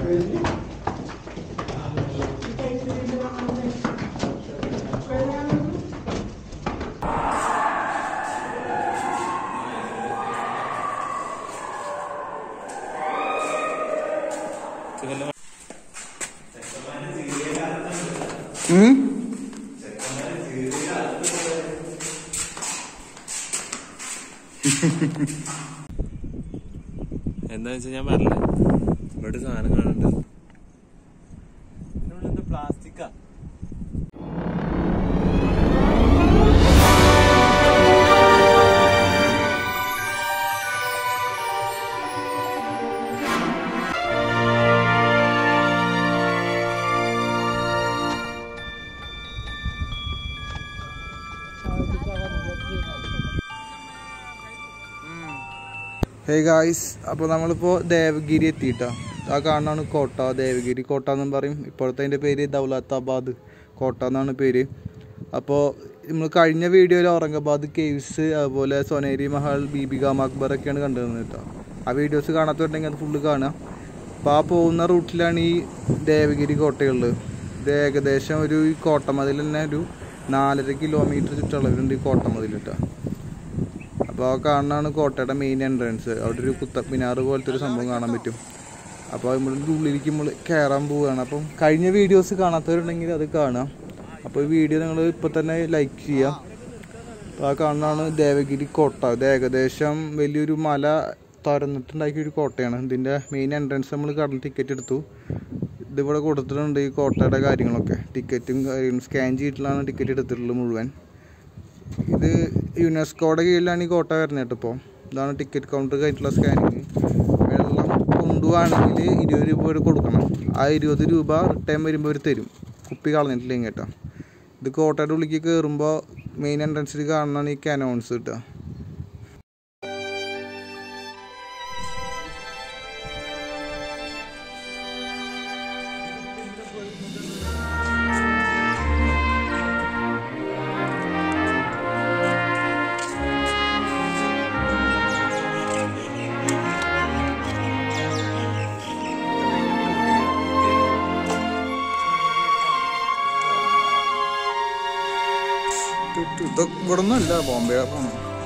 ഉം? എന്താ വെച്ചാൽ ഞാൻ പറഞ്ഞില്ലേ ഇവിടെ ഒരു സാധനം കാണുന്നുണ്ട് എന്താ പ്ലാസ്റ്റിക്കാ ഹേ ഗായ്സ് അപ്പോൾ നമ്മളിപ്പോൾ ദേവഗിരി എത്തിയിട്ടാ ആ കാണാണ് കോട്ട ദേവഗിരി കോട്ട എന്നും പറയും ഇപ്പോഴത്തെ അതിൻ്റെ പേര് ദൗലത്താബാദ് കോട്ട എന്നാണ് പേര് അപ്പോൾ നമ്മൾ കഴിഞ്ഞ വീഡിയോയിൽ ഔറംഗാബാദ് കേവ്സ് അതുപോലെ സൊനേരി മഹൽ ബീബിക മക്ബർ ഒക്കെയാണ് കണ്ടിരുന്നത് കേട്ടോ ആ വീഡിയോസ് കാണാത്തവരുണ്ടെങ്കിൽ അത് ഫുള്ള് കാണാം അപ്പോൾ ആ പോകുന്ന റൂട്ടിലാണ് ഈ ദേവഗിരി കോട്ടയുള്ളത് ഇത് ഏകദേശം ഒരു ഈ കോട്ടമതിൽ തന്നെ ഒരു നാലര കിലോമീറ്റർ ചുറ്റളവിലുണ്ട് ഈ കോട്ടമതിൽ കേട്ടോ അപ്പോൾ ആ കാണുന്നതാണ് കോട്ടയുടെ മെയിൻ എൻട്രൻസ് അവിടെ ഒരു കുത്തബ് മിനാർ പോലത്തെ ഒരു സംഭവം കാണാൻ പറ്റും അപ്പോൾ നമ്മളിൻ്റെ ഉള്ളിലേക്ക് നമ്മൾ കയറാൻ പോവുകയാണ് അപ്പം കഴിഞ്ഞ വീഡിയോസ് കാണാത്തവരുണ്ടെങ്കിൽ അത് കാണാം അപ്പോൾ ഈ വീഡിയോ നിങ്ങൾ ഇപ്പോൾ തന്നെ ലൈക്ക് ചെയ്യാം അപ്പോൾ ആ കാണുന്നതാണ് ദേവഗിരി കോട്ട ഇത് ഏകദേശം വലിയൊരു മല തുറന്നിട്ടുണ്ടാക്കിയ ഒരു കോട്ടയാണ് ഇതിൻ്റെ മെയിൻ എൻട്രൻസ് നമ്മൾ കടന്ന് ടിക്കറ്റ് എടുത്തു ഇതിവിടെ കൊടുത്തിട്ടുണ്ട് ഈ കോട്ടയുടെ കാര്യങ്ങളൊക്കെ ടിക്കറ്റും കാര്യങ്ങളും സ്കാൻ ചെയ്തിട്ടുള്ളതാണ് ടിക്കറ്റ് എടുത്തിട്ടുള്ളത് മുഴുവൻ ഇത് യുനെസ്കോയുടെ കീഴിലാണ് ഈ കോട്ട വരുന്നത് കേട്ടോ ഇപ്പോൾ ഇതാണ് ടിക്കറ്റ് കൗണ്ടർ കഴിഞ്ഞിട്ടുള്ള സ്കാനിങ് വെള്ളം കൊണ്ടുപോവാണെങ്കിൽ ഇരുപത് രൂപ വരെ കൊടുക്കണം ആ ഇരുപത് രൂപ റിട്ടേൺ വരുമ്പോൾ അവർ തരും കുപ്പി കളഞ്ഞിട്ടില്ലെങ്കിൽ കേട്ടോ ഇത് കോട്ടയുടെ ഉള്ളിലേക്ക് കയറുമ്പോൾ മെയിൻ എൻട്രൻസിൽ കാണുന്നതാണ് ഈ കനോൺസ് കിട്ടുക ഇത് ഇവിടെ ഒന്നും അല്ല ബോംബെ ആണ്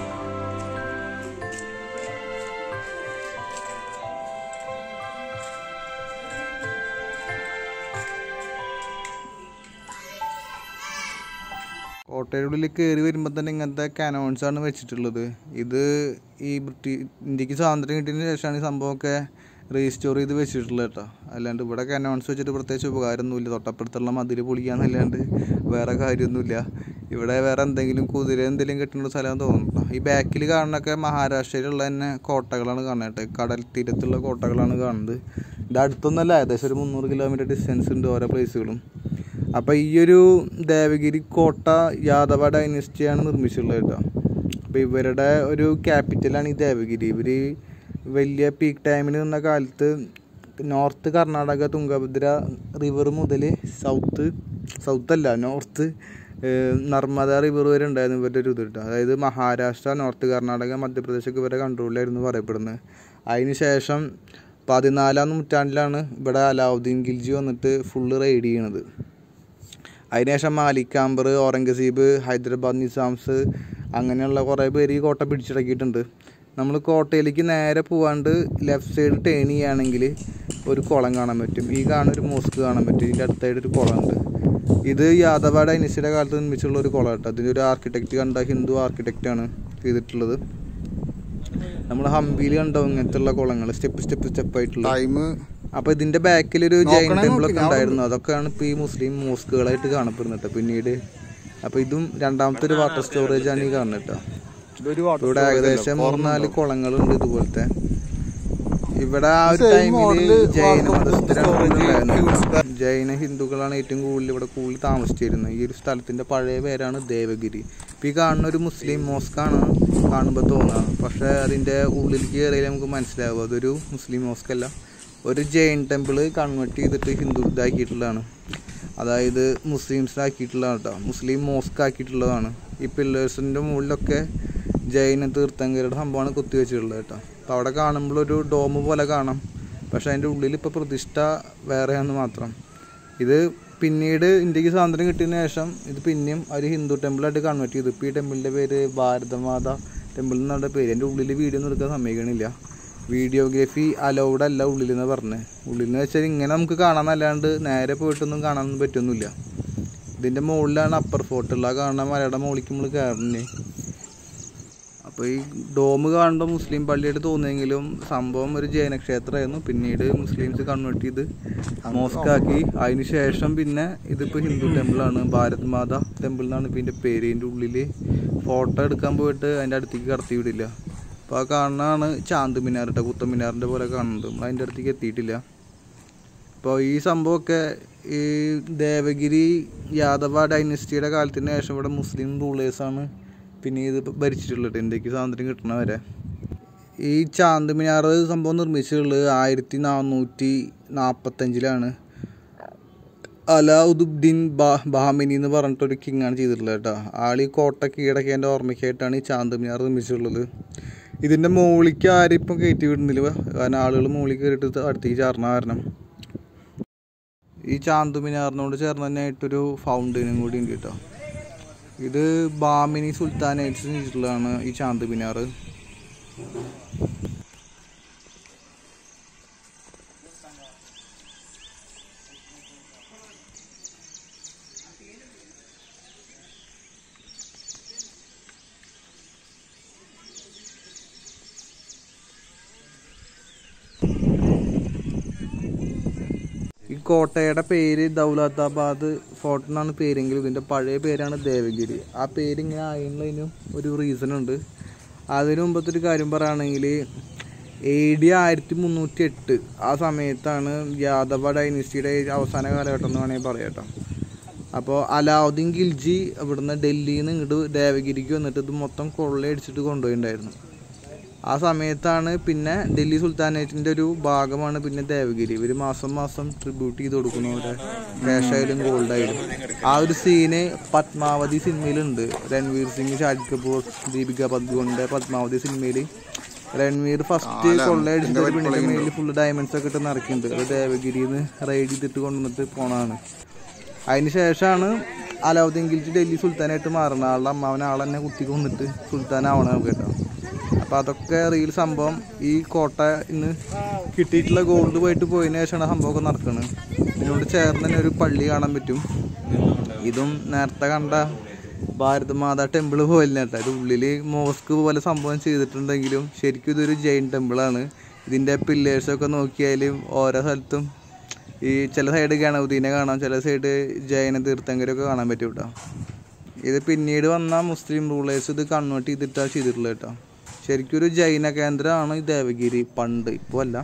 കോട്ടയുടെ ഉള്ളിൽ കയറി വരുമ്പോൾ തന്നെ ഇങ്ങനത്തെ കനോൺസ് ആണ് വെച്ചിട്ടുള്ളത് ഇത് ഈ ബ്രിട്ടീഷ് ഇന്ത്യക്ക് സ്വാതന്ത്ര്യം കിട്ടിയതിന് ശേഷമാണ് ഈ സംഭവമൊക്കെ റീസ്റ്റോർ ചെയ്ത് വെച്ചിട്ടുള്ളത് കേട്ടോ അല്ലാണ്ട് ഇവിടെ കനോൺസ് വെച്ചിട്ട് പ്രത്യേകിച്ച് ഉപകാരമൊന്നുമില്ല തൊട്ടപ്പുറത്തുള്ള മതിൽ പൊളിക്കാന്നല്ലാണ്ട് വേറെ കാര്യമൊന്നുമില്ല ഇവിടെ വേറെ എന്തെങ്കിലും കുതിര എന്തെങ്കിലും കിട്ടുന്ന സ്ഥലം തോന്നുന്നു ഈ ബാക്കിൽ കാണുന്നൊക്കെ മഹാരാഷ്ട്രയിലുള്ള തന്നെ കോട്ടകളാണ് കാണുന്നത് കേട്ടോ കടൽ തീരത്തുള്ള കോട്ടകളാണ് കാണുന്നത് ഇത് അടുത്തൊന്നല്ല ഏകദേശം ഒരു മുന്നൂറ് കിലോമീറ്റർ ഡിസ്റ്റൻസ് ഉണ്ട് ഓരോ പ്ലേസുകളും അപ്പോൾ ഈ ഒരു ദേവഗിരി കോട്ട യാദവ ഡൈനസ്റ്റിയാണ് നിർമ്മിച്ചിട്ടുള്ളത് കേട്ടോ അപ്പോൾ ഇവരുടെ ഒരു ക്യാപിറ്റലാണ് ഈ ദേവഗിരി ഇവർ വലിയ പീക്ക് ടൈമിൽ നിന്ന കാലത്ത് നോർത്ത് കർണാടക തുംഗഭദ്ര റിവർ മുതൽ സൗത്ത് സൗത്ത് അല്ല നോർത്ത് നർമ്മദ റിവർ വരെ ഉണ്ടായിരുന്നു ഇവരുടെ ഒരു ഇത് കേട്ടോ അതായത് മഹാരാഷ്ട്ര നോർത്ത് കർണാടക മധ്യപ്രദേശൊക്കെ ഇവരുടെ കൺട്രോളിലായിരുന്നു പറയപ്പെടുന്നത് അതിന് ശേഷം പതിനാലാം നൂറ്റാണ്ടിലാണ് ഇവിടെ അലാവുദ്ദീൻ ഖിൽജി വന്നിട്ട് ഫുള്ള് റെയ്ഡ് ചെയ്യണത് അതിനുശേഷം മാലിക്കാമ്പർ ഔറംഗസീബ് ഹൈദരാബാദ് നിസാംസ് അങ്ങനെയുള്ള കുറേ പേര് ഈ കോട്ട പിടിച്ചടക്കിയിട്ടുണ്ട് നമ്മൾ കോട്ടയിലേക്ക് നേരെ പോവാണ്ട് ലെഫ്റ്റ് സൈഡ് ടേൺ ചെയ്യുകയാണെങ്കിൽ ഒരു കുളം കാണാൻ പറ്റും ഈ കാണുന്ന ഒരു മോസ്ക് കാണാൻ പറ്റും ഇതിൻ്റെ അടുത്തായിട്ട് ഒരു കുളമുണ്ട് ഇത് യാദവ ഡൈനസ്റ്റിയുടെ കാലത്ത് നിർമ്മിച്ചുള്ള ഒരു കുളം കേട്ടോ അതിൻ്റെ ഒരു ആർക്കിടെക്റ്റ് കണ്ട ഹിന്ദു ആർക്കിടെക്റ്റാണ് ചെയ്തിട്ടുള്ളത് നമ്മൾ ഹംപിയിൽ കണ്ടോ ഇങ്ങനത്തെ ഉള്ള കുളങ്ങൾ സ്റ്റെപ്പ് സ്റ്റെപ്പ് സ്റ്റെപ്പ് ആയിട്ടുള്ള ടൈം അപ്പൊ ഇതിന്റെ ബാക്കിൽ ഒരു ജൈൻ നോക്കണേ ടെമ്പിൾ നോക്ക്, ഒക്കെ ഞാൻ ഉണ്ടായിരുന്നു അതൊക്കെയാണ് ഇപ്പൊ ഈ മുസ്ലിം മോസ്കുകളായിട്ട് കാണപ്പെടുന്നത് ട്ടോ. പിന്നീട് അപ്പൊ ഇതും രണ്ടാമത്തെ ഒരു വാട്ടർ സ്റ്റോറേജ് ആണ് ഈ കാണുന്നത് കേട്ടോ ഇതൊരു ഇവിടെ ഏകദേശം മൂന്നാല് കുളങ്ങളുണ്ട് ഇതുപോലത്തെ ഇവിടെ ആ ഒരു Same ടൈമില് model ജൈന water മതസ്ഥരാണ് storage കൂടുതലുണ്ടായിരുന്നത്. ജൈന ഹിന്ദുക്കളാണ് ഏറ്റവും കൂടുതൽ ഇവിടെ കൂടുതൽ താമസിച്ചിരുന്നത് ഈ ഒരു സ്ഥലത്തിന്റെ പഴയ പേരാണ് ദേവഗിരി ഇപ്പൊ ഈ കാണുന്ന ഒരു മുസ്ലിം മോസ്കാണ് കാണുമ്പോൾ തോന്നുന്നത് പക്ഷെ അതിന്റെ ഉള്ളിലേക്ക് കയറിയാൽ നമുക്ക് മനസ്സിലാവും അതൊരു മുസ്ലിം മോസ്ക് അല്ല ഒരു ജൈൻ ടെമ്പിൾ കൺവേർട്ട് ചെയ്തിട്ട് ഹിന്ദു ഇതാക്കിയിട്ടുള്ളതാണ് അതായത് മുസ്ലിംസ് ആക്കിയിട്ടുള്ളതാണ് കേട്ടോ മുസ്ലിം മോസ്ക് ആക്കിയിട്ടുള്ളതാണ് ഈ പില്ലേഴ്സിന്റെ മുകളിലൊക്കെ ജൈന തീർത്ഥങ്കരുടെ സംഭവമാണ് കുത്തിവെച്ചിട്ടുള്ളത് കേട്ടോ അപ്പോൾ അവിടെ കാണുമ്പോൾ ഒരു ഡോം പോലെ കാണാം പക്ഷെ അതിൻ്റെ ഉള്ളിൽ ഇപ്പോൾ പ്രതിഷ്ഠ വേറെയാണെന്ന് മാത്രം ഇത് പിന്നീട് ഇന്ത്യക്ക് സ്വാതന്ത്ര്യം കിട്ടിയതിന് ശേഷം ഇത് പിന്നെയും ഒരു ഹിന്ദു ടെമ്പിളായിട്ട് കൺവേർട്ട് ചെയ്തു ഇപ്പോൾ ഈ ടെമ്പിളിൻ്റെ പേര് ഭാരതമാത ടെമ്പിൾ എന്നാണ് പേര് എൻ്റെ ഉള്ളിൽ വീഡിയോ ഒന്നും എടുക്കാൻ സമ്മതിക്കണില്ല വീഡിയോഗ്രാഫി അലൗഡ് അല്ല ഉള്ളിൽ എന്ന് പറഞ്ഞത് ഉള്ളിൽ എന്ന് വെച്ചാൽ ഇങ്ങനെ നമുക്ക് കാണാമെന്നല്ലാണ്ട് നേരെ പോയിട്ടൊന്നും കാണാനൊന്നും പറ്റൊന്നുമില്ല ഇതിൻ്റെ മുകളിലാണ് അപ്പർ ഫോർട്ട് ഉള്ളത് ആ കാണുന്ന മലയുടെ മുകളിലേക്ക് നമ്മൾ കയറുന്നേ അപ്പോൾ ഈ ഡോം കാണുമ്പോൾ മുസ്ലിം പള്ളിയായിട്ട് തോന്നിയെങ്കിലും സംഭവം ഒരു ജൈന ക്ഷേത്രമായിരുന്നു പിന്നീട് മുസ്ലിംസ് കൺവേർട്ട് ചെയ്ത് മോസ്ക് ആക്കി അതിന് ശേഷം പിന്നെ ഇതിപ്പോൾ ഹിന്ദു ടെമ്പിളാണ് ഭാരത് മാത ടെമ്പിൾ എന്നാണ് ഇപ്പോൾ ഇതിൻ്റെ പേര് ഇതിൻ്റെ ഉള്ളിൽ ഫോട്ടോ എടുക്കാൻ പോയിട്ട് അതിൻ്റെ അടുത്തേക്ക് കടത്തി വിടില്ല അപ്പോൾ ആ കാണുന്നതാണ് ചാന്ത് മിനാർ കേട്ടോ കുത്തം മിനാറിൻ്റെ പോലെ കാണുന്നത് നമ്മൾ അതിൻ്റെ അടുത്തേക്ക് എത്തിയിട്ടില്ല അപ്പോൾ ഈ സംഭവമൊക്കെ ഈ ദേവഗിരി യാദവ ഡൈനസ്റ്റിയുടെ കാലത്തിന് ശേഷം ഇവിടെ മുസ്ലിം റൂളേഴ്സാണ് പിന്നെ ഇത് ഭരിച്ചിട്ടുള്ളത് ഇന്ത്യക്ക് സ്വാതന്ത്ര്യം കിട്ടണ വരെ ഈ ചാന്ത് മിനാർ സംഭവം നിർമ്മിച്ചിട്ടുള്ളത് ആയിരത്തി നാനൂറ്റി നാൽപ്പത്തഞ്ചിലാണ് അലാഉദ്ദീൻ ബാ ബാമിനി എന്ന് പറഞ്ഞിട്ടൊരു കിങ്ങാണ് ചെയ്തിട്ടുള്ളത് കേട്ടോ ആൾ ഈ കോട്ട കീഴടക്കേൻ്റെ ഓർമ്മയ്ക്കായിട്ടാണ് ഈ ചാന്ത് മിനാർ നിർമ്മിച്ചിട്ടുള്ളത് ഇതിൻ്റെ മുകളിലേക്ക് ആരും ഇപ്പം കയറ്റി വിടുന്നില്ല കാരണം ആളുകൾ മുകളിൽ കയറിയിട്ട് അടുത്തേക്ക് ചേർന്ന കാരണം ഈ ചാന്ത് മിനാറിനോട് ചേർന്ന് തന്നെ ആയിട്ടൊരു ഫൗണ്ടനും കൂടി ഉണ്ട് കേട്ടോ ഇത് ബാമിനി സുൽത്താനേറ്റ്സ് ചെയ്തിട്ടുള്ളതാണ് ഈ ചാന്ത് മിനാർ ഈ കോട്ടയുടെ പേര് ദൗലത്താബാദ് ഫോർട്ട് എന്നാണ് പേരെങ്കിലും ഇതിൻ്റെ പഴയ പേരാണ് ദേവഗിരി ആ പേര് ഇങ്ങനെ ആയതിനും ഒരു റീസൺ ഉണ്ട് അതിനു മുമ്പത്തെ ഒരു കാര്യം പറയുകയാണെങ്കിൽ എ ഡി ആയിരത്തി മുന്നൂറ്റി എട്ട് ആ സമയത്താണ് യാദവ ഡൈനസ്റ്റിയുടെ അവസാന കാലഘട്ടം എന്ന് വേണമെങ്കിൽ പറയാം കേട്ടോ അപ്പോൾ അലാവുദ്ദീൻ ഖിൽജി ഇവിടുന്ന് ഡൽഹിയിൽ നിന്ന് ഇങ്ങോട്ട് ദേവഗിരിക്ക് വന്നിട്ട് ഇത് മൊത്തം കൊള്ളയടിച്ചിട്ട് കൊണ്ടുപോയിട്ടുണ്ടായിരുന്നു ആ സമയത്താണ് പിന്നെ ഡൽഹി സുൽത്താനേറ്റിന്റെ ഒരു ഭാഗമാണ് പിന്നെ ദേവഗിരി ഇവർ മാസം മാസം ട്രിബ്യൂട്ട് ചെയ്ത് കൊടുക്കുന്നു അവരെ ക്യാഷ് ആയാലും ഗോൾഡ് ആയാലും ആ ഒരു സീന് പത്മാവതി സിനിമയിലുണ്ട് രൺവീർ സിംഗ് ഷാഹിദ് കപൂർ ദീപിക പദ്മോണിന്റെ പത്മാവതി സിനിമയിൽ രൺവീർ ഫസ്റ്റ് കൊള്ളയടിച്ചിട്ട് ഒരു പെണ്ണിന്റെ മേലിൽ ഫുള്ള് ഡയമണ്ട്സ് ഒക്കെ ഇട്ട് നിറക്കുന്നുണ്ട് അത് ദേവഗിരിയിൽ നിന്ന് റൈഡ് ചെയ്തിട്ട് കൊണ്ടുവന്നിട്ട് പോണതാണ് അതിന് ശേഷമാണ് അലാവുദ്ദീൻ ഖിൽജി ഡൽഹി സുൽത്താനായിട്ട് മാറുന്നത് ആളുടെ അമ്മാവൻ ആളെന്നെ കുത്തി കൊന്നിട്ട് സുൽത്താനാവണം കേട്ടോ അപ്പോൾ അതൊക്കെ റിയൽ സംഭവം ഈ കോട്ട ഇന്ന് കിട്ടിയിട്ടുള്ള ഗോൾഡ് പോയിട്ട് പോയതിനു ശേഷമാണ് സംഭവമൊക്കെ നടക്കുന്നത് ഇതിനോട് ചേർന്ന് തന്നെ ഒരു പള്ളി കാണാൻ പറ്റും ഇതും നേരത്തെ കണ്ട ഭാരത് മാതാ ടെമ്പിൾ പോലെ കേട്ടോ ഇത് ഉള്ളിൽ മോസ്ക് പോലെ സംഭവം ചെയ്തിട്ടുണ്ടെങ്കിലും ശരിക്കും ഇതൊരു ജൈൻ ടെമ്പിളാണ് ഇതിൻ്റെ പില്ലേഴ്സൊക്കെ നോക്കിയാലും ഓരോ സ്ഥലത്തും ഈ ചില സൈഡ് ഗണപതിനെ കാണാം ചില സൈഡ് ജൈന തീർത്ഥങ്കരൊക്കെ കാണാൻ പറ്റും കേട്ടോ ഇത് പിന്നീട് വന്ന മുസ്ലിം റൂളേഴ്സ് ഇത് കൺവേർട്ട് ചെയ്തിട്ടാണ് ചെയ്തിട്ടുള്ളത് കേട്ടോ ശരിക്കും ഒരു ജൈന കേന്ദ്രമാണ് ഈ ദേവഗിരി പണ്ട് ഇപ്പോൾ അല്ല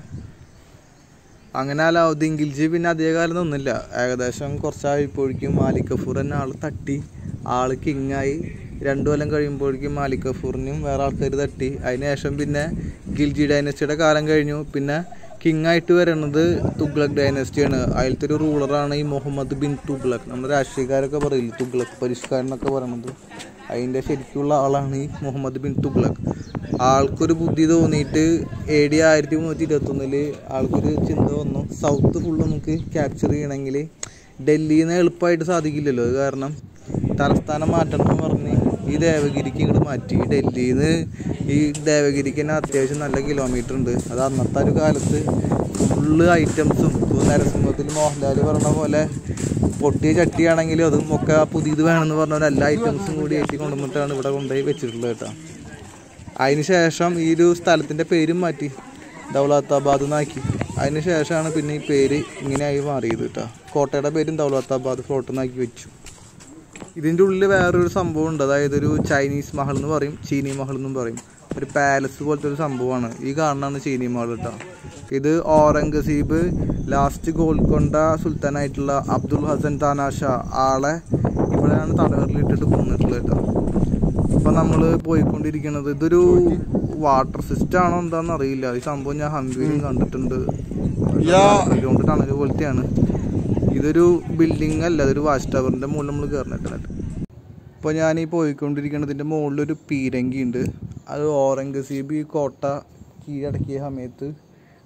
അങ്ങനെ അലാവുദ്ദീൻ ഖിൽജി പിന്നെ അധികകാലം നിന്നില്ല ഏകദേശം കുറച്ചായപ്പോഴേക്കും മാലിക് കഫൂർ എന്നെ ആൾ തട്ടി ആൾ കിങ്ങായി രണ്ടു കൊല്ലം കഴിയുമ്പോഴേക്കും മാലിക് കഫൂറിനും വേറെ ആൾക്കാർ തട്ടി അതിനുശേഷം പിന്നെ ഗിൽജി ഡൈനസ്റ്റിയുടെ കാലം കഴിഞ്ഞു പിന്നെ കിങ് ആയിട്ട് വരുന്നത് തുഗ്ലക് ഡൈനസ്റ്റിയാണ് അതിലത്തെ ഒരു റൂളറാണ് ഈ മുഹമ്മദ് ബിൻ തുഗ്ലക് നമ്മുടെ രാഷ്ട്രീയക്കാരൊക്കെ പറയില്ല തുഗ്ലക് പരിഷ്കാരൻ എന്നൊക്കെ പറയുന്നത് അതിൻ്റെ ശരിക്കുള്ള ആളാണ് ഈ മുഹമ്മദ് ബിൻ തുഗ്ലക് ആൾക്കൊരു ബുദ്ധി തോന്നിയിട്ട് എ ഡി ആയിരത്തി മുന്നൂറ്റി ഇരുപത്തൊന്നില് ആൾക്കൊരു ചിന്ത വന്നു സൗത്ത് ഫുള്ള് നമുക്ക് ക്യാപ്ചർ ചെയ്യണമെങ്കിൽ ഡൽഹിയിൽ നിന്ന് എളുപ്പമായിട്ട് സാധിക്കില്ലല്ലോ അത് കാരണം തലസ്ഥാനം മാറ്റണം എന്ന് പറഞ്ഞ് ഈ ദേവഗിരിക്ക് ഇങ്ങോട്ട് മാറ്റി ഡൽഹിയിൽ നിന്ന് ഈ ദേവഗിരിക്ക് തന്നെ അത്യാവശ്യം നല്ല കിലോമീറ്റർ ഉണ്ട് അത് അന്നത്തെ ഒരു കാലത്ത് ഫുള്ള് ഐറ്റംസും നരസിംഹത്തിൽ മോഹൻലാൽ പറഞ്ഞ പോലെ പൊട്ടിയ ചട്ടിയാണെങ്കിലും അതും ഒക്കെ പുതിയത് വേണമെന്ന് പറഞ്ഞ പോലെ എല്ലാ ഐറ്റംസും കൂടി ഏറ്റി കൊണ്ടുവന്നിട്ടാണ് ഇവിടെ കൊണ്ടുപോയി വെച്ചിട്ടുള്ളത് കേട്ടോ അതിന് ശേഷം ഈ ഒരു സ്ഥലത്തിൻ്റെ പേരും മാറ്റി ദൗലത്താബാദ് എന്നാക്കി അതിന് ശേഷമാണ് പിന്നെ ഈ പേര് ഇങ്ങനെയായി മാറിയത് കേട്ടോ കോട്ടയുടെ പേരും ദൗലത്താബാദ് ഫോർട്ട് എന്നാക്കി വെച്ചു ഇതിൻ്റെ ഉള്ളിൽ വേറൊരു സംഭവം ഉണ്ട് അതായത് ഒരു ചൈനീസ് മഹൽ എന്ന് പറയും ചീനി മഹൽ എന്നും പറയും ഒരു പാലസ് പോലത്തെ ഒരു സംഭവമാണ് ഈ കാണുന്നതാണ് ചീനി മഹൽ കേട്ടോ ഇത് ഔറംഗസീബ് ലാസ്റ്റ് ഗോൽക്കൊണ്ട സുൽത്താനായിട്ടുള്ള അബ്ദുൽ ഹസൻ താനാഷ ആളെ ഇവിടെയാണ് തടവറിലിട്ടിട്ട് കൊന്നിട്ടുള്ളത് കേട്ടോ അപ്പൊ നമ്മൾ പോയിക്കൊണ്ടിരിക്കുന്നത് ഇതൊരു വാട്ടർ സിസ്റ്റം ആണോ എന്താണെന്ന് അറിയില്ല ഈ സംഭവം ഞാൻ ഹംപിയിലും കണ്ടിട്ടുണ്ട് ഗ്രൗണ്ട് ടണൽ പോലത്തെയാണ് ഇതൊരു ബിൽഡിംഗ് അല്ല ഇതൊരു വാച്ച് ടവറിന്റെ മുകളിൽ നമ്മൾ കയറിനിട്ടുണ്ട് ഇപ്പോൾ ഞാൻ ഈ പോയിക്കൊണ്ടിരിക്കുന്നതിൻ്റെ മുകളിലൊരു പീരങ്കി ഉണ്ട് അത് ഔറംഗസീബ് ഈ കോട്ട കീഴടക്കിയ സമയത്ത്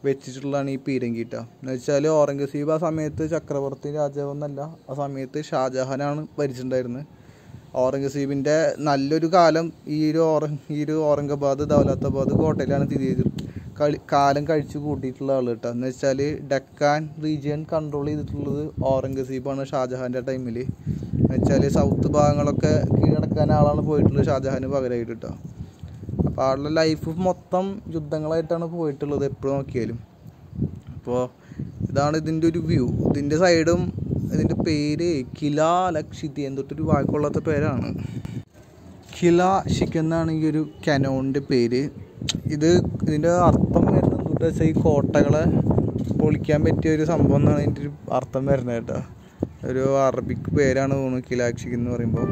വെച്ചിട്ടുള്ളതാണ് ഈ പീരങ്കീട്ട എന്ന് വെച്ചാൽ ഔറംഗസീബ് ആ സമയത്ത് ചക്രവർത്തി രാജാവെന്നല്ല ആ സമയത്ത് ഷാജഹാനാണ് ഭരിച്ചിട്ടുണ്ടായിരുന്നത് ഔറംഗസീബിൻ്റെ നല്ലൊരു കാലം ഈ ഒരു ഔറ ഈ ഒരു ഔറംഗാബാദ് ദൗലത്താബാദ് കോട്ടയിലാണ് സ്ഥിതി ചെയ്തത് കളി കാലം കഴിച്ചു കൂട്ടിയിട്ടുള്ള ആൾ കേട്ടോ എന്ന് വെച്ചാൽ ഡക്കാൻ റീജിയൻ കൺട്രോൾ ചെയ്തിട്ടുള്ളത് ഔറംഗസീബാണ് ഷാജഹാൻ്റെ ടൈമിൽ എന്ന് വെച്ചാൽ സൗത്ത് ഭാഗങ്ങളൊക്കെ കീഴടക്കാൻ ആളാണ് പോയിട്ടുള്ളത് ഷാജഹാന് പകരമായിട്ട് കേട്ടോ അപ്പോൾ ആളുടെ ലൈഫ് മൊത്തം യുദ്ധങ്ങളായിട്ടാണ് പോയിട്ടുള്ളത് എപ്പോഴും നോക്കിയാലും അപ്പോൾ ഇതാണ് ഇതിൻ്റെ ഒരു വ്യൂ ഇതിൻ്റെ സൈഡും ഇതിൻ്റെ പേര് കില ലക്ഷിതി എന്തൊട്ടൊരു വാക്കുള്ളാത്ത പേരാണ് കില ഷിക്ക് എന്നാണ് ഈ ഒരു കനോണിൻ്റെ പേര് ഇത് ഇതിൻ്റെ അർത്ഥം വരുന്നത് എന്താ വെച്ചാൽ ഈ കോട്ടകളെ പൊളിക്കാൻ പറ്റിയ ഒരു സംഭവം എന്നാണ് ഇതിൻ്റെ ഒരു അർത്ഥം വരുന്നത് കേട്ടോ ഒരു അറബിക് പേരാണ് തോന്നുന്നു കിലാക്ഷിക് എന്ന് പറയുമ്പോൾ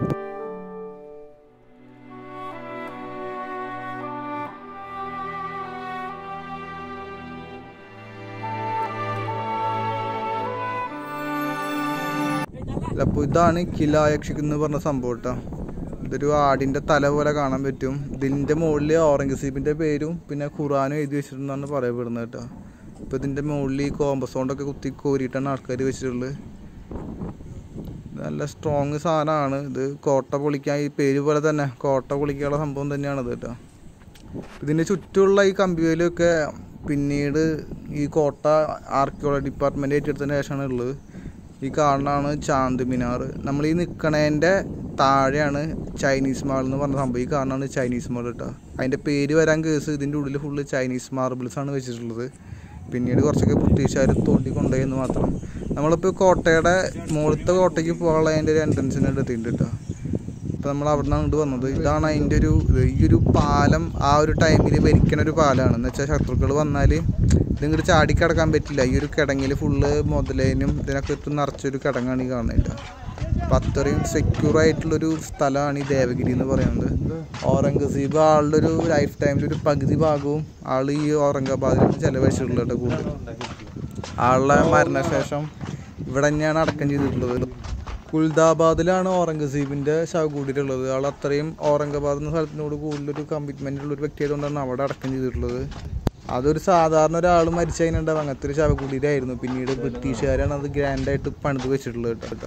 അപ്പോൾ ഇതാണ് കില യക്ഷിക് എന്ന് പറഞ്ഞ സംഭവം കേട്ടോ ഇതൊരു ആടിൻ്റെ തല പോലെ കാണാൻ പറ്റും ഇതിൻ്റെ മുകളിൽ ഔറംഗസീബിൻ്റെ പേരും പിന്നെ ഖുറാനും എഴുതി വെച്ചിട്ടുണ്ടെന്നാണ് പറയപ്പെടുന്നത് കേട്ടോ ഇപ്പോൾ ഇതിൻ്റെ മുകളിൽ ഈ കോമ്പസൗണ്ടൊക്കെ കുത്തി കോരിയിട്ടാണ് ആൾക്കാർ വെച്ചിട്ടുള്ളത് ഇത് നല്ല സ്ട്രോങ് സാധനമാണ് ഇത് കോട്ട പൊളിക്കാൻ ഈ പേര് പോലെ തന്നെ കോട്ട പൊളിക്കാനുള്ള സംഭവം തന്നെയാണത് കേട്ടോ ഇതിന് ചുറ്റുമുള്ള ഈ കമ്പിവേലൊക്കെ പിന്നീട് ഈ കോട്ട ആർക്കിയോളജി ഡിപ്പാർട്ട്മെൻറ്റ് ഏറ്റെടുത്തതിന് ശേഷമാണ് ഉള്ളത് ഈ കാണുന്നതാണ് ചാന്ത് മിനാർ നമ്മൾ ഈ നിൽക്കണേൻ്റെ താഴെയാണ് ചൈനീസ് മാൾ എന്ന് പറഞ്ഞ സംഭവം ഈ കാണുന്നതാണ് ചൈനീസ് മാൾ കേട്ടോ അതിൻ്റെ പേര് വരാൻ കേസ് ഇതിൻ്റെ ഉള്ളിൽ ഫുള്ള് ചൈനീസ് മാർബിൾസ് ആണ് വെച്ചിട്ടുള്ളത് പിന്നീട് കുറച്ചൊക്കെ ബ്രിട്ടീഷുകാർ തോണ്ടി കൊണ്ടുപോയെന്ന് മാത്രം നമ്മളിപ്പോൾ കോട്ടയുടെ മുകളിലത്തെ കോട്ടയ്ക്ക് പോകാനുള്ള അതിൻ്റെ ഒരു എൻട്രൻസിന് എടുത്തിട്ടുണ്ട് കേട്ടോ ഇപ്പം നമ്മൾ അവിടെ നിന്നാണ് ഇങ്ങോട്ട് വന്നത് ഇതാണ് അതിൻ്റെ ഒരു ഇത് ഈ ഒരു പാലം ആ ഒരു ടൈമിൽ ഭരിക്കണ ഒരു പാലമാണ് എന്ന് വെച്ചാൽ ശത്രുക്കൾ വന്നാൽ ഇതിങ്ങോട്ട് ചാടിക്കിടക്കാൻ പറ്റില്ല ഈ ഒരു കിടങ്ങിൽ ഫുള്ള് മുതലേനും ഇതിനൊക്കെ ഇട്ട് നിറച്ചൊരു കിടങ്ങാണ് ഈ കാണുന്നില്ല അപ്പം അത്രയും സെക്യൂർ ആയിട്ടുള്ളൊരു സ്ഥലമാണ് ഈ ദേവഗിരി എന്ന് പറയുന്നത് ഔറംഗസീബ് ആളുടെ ഒരു ലൈഫ് ടൈമിൽ ഒരു പകുതി ഭാഗവും ആൾ ഈ ഔറംഗാബാദിലാണ് ചിലവഴിച്ചിട്ടുള്ളത് കേട്ടോ കൂടുതൽ ആളുടെ മരണശേഷം ഇവിടെ തന്നെയാണ് അടക്കം ചെയ്തിട്ടുള്ളത് കുൽദാബാദിലാണ് ഔറംഗസീബിൻ്റെ ശവകൂടിയിട്ടുള്ളത് ആൾ അത്രയും ഔറംഗാബാദ് എന്ന സ്ഥലത്തിനോട് കൂടുതലൊരു കമ്മിറ്റ്മെൻ്റ് ഉള്ള ഒരു വ്യക്തി ആയതുകൊണ്ടാണ് അവിടെ അടക്കം ചെയ്തിട്ടുള്ളത് അതൊരു സാധാരണ ഒരാൾ മരിച്ചു കഴിഞ്ഞിട്ടുണ്ടാവും അങ്ങനത്തെ ഒരു ശവകുടീരായിരുന്നു പിന്നീട് ബ്രിട്ടീഷുകാരാണ് അത് ഗ്രാൻഡായിട്ട് പണിത് വെച്ചിട്ടുള്ളത് കേട്ടോ